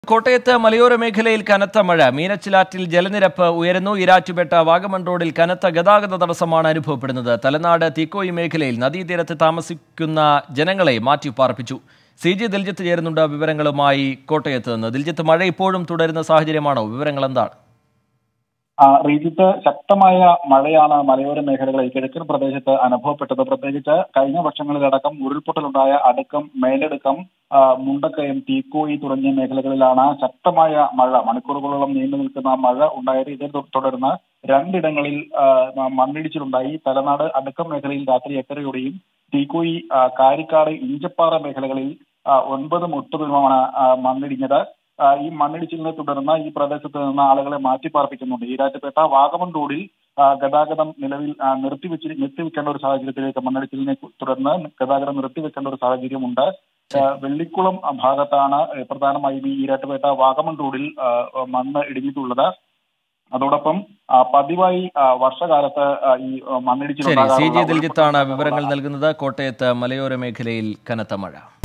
കോട്ടയത്ത് മലയോര മേഖലയിൽ കനത്ത മഴ മീനച്ചിലാറ്റിൽ ജലനിരപ്പ് ഉയരുന്നു ഇരാറ്റുപേട്ട വാഗമൺ റോഡിൽ കനത്ത ഗതാഗത തടസ്സമാണ് അനുഭവപ്പെടുന്നത് തലനാട് തീക്കോയി മേഖലയിൽ നദീതീരത്ത് താമസിക്കുന്ന ജനങ്ങളെ മാറ്റിപ്പാർപ്പിച്ചു സി ജി ദിൽജിത്ത് ചേരുന്നുണ്ട് വിവരങ്ങളുമായി കോട്ടയത്ത് നിന്ന് ദിൽജിത്ത് മഴ ഇപ്പോഴും തുടരുന്ന സാഹചര്യമാണോ വിവരങ്ങൾ എന്താണ് ആ, റീജിത്ത് ശക്തമായ മഴയാണ് മലയോര മേഖലകളിൽ കിഴക്കൻ പ്രദേശത്ത് അനുഭവപ്പെട്ടത് പ്രത്യേകിച്ച് കഴിഞ്ഞ വർഷങ്ങളിലടക്കം ഉരുൾപൊട്ടലുണ്ടായ അടുക്കം മേലടുക്കം ആ, മുണ്ടക്കയം തീക്കോയി തുടങ്ങിയ മേഖലകളിലാണ് ശക്തമായ മഴ മണിക്കൂറുകളോളം നീണ്ടു നിൽക്കുന്ന മഴ ഉണ്ടായത് ഇതേ തു- തുടർന്ന് രണ്ടിടങ്ങളിൽ ആ, മണ്ണിടിച്ചിലുണ്ടായി തലനാട് അടുക്കം മേഖലയിൽ രാത്രി എട്ടരയോടെയും തീക്കോയി ആ, കാരിക്കാട് ഇഞ്ചപ്പാറ മേഖലകളിൽ ആ, ഒൻപത് മുപ്പതിനുമാണ് ആ, മണ്ണിടിഞ്ഞത് ആ, ഈ മണ്ണിടിച്ചിലിനെ തുടർന്ന് ഈ പ്രദേശത്ത് നിന്ന് ആളുകളെ മാറ്റിപ്പാർപ്പിക്കുന്നുണ്ട് ഈരാറ്റുപേട്ട വാഗമൺ റോഡിൽ ആ, ഗതാഗതം നിലവിൽ ആ, നിർത്തിവെച്ച് നിർത്തിവെക്കേണ്ട ഒരു സാഹചര്യത്തിലേക്ക് മണ്ണിടിച്ചിലിനെ തുടർന്ന് ഗതാഗതം നിർത്തിവെക്കേണ്ട ഒരു സാഹചര്യമുണ്ട് ആ, വെള്ളിക്കുളം ആ, ഭാഗത്താണ് ഏ, പ്രധാനമായും ഈ ഈരാറ്റുപേട്ട വാഗമൺ റോഡിൽ ആ, മണ്ണ് ഇടിഞ്ഞിട്ടുള്ളത് അതോടൊപ്പം ആ, പതിവായി ആ, വർഷകാലത്ത് ആ, ഈ ആ, ശരി സി ജി മണ്ണിടിച്ചിലുണ്ടാകാറുള്ള ദിൽജിത്താണ് വിവരങ്ങൾ നൽകുന്നത് കോട്ടയത്ത് മലയോര മേഖലയിൽ കനത്ത മഴ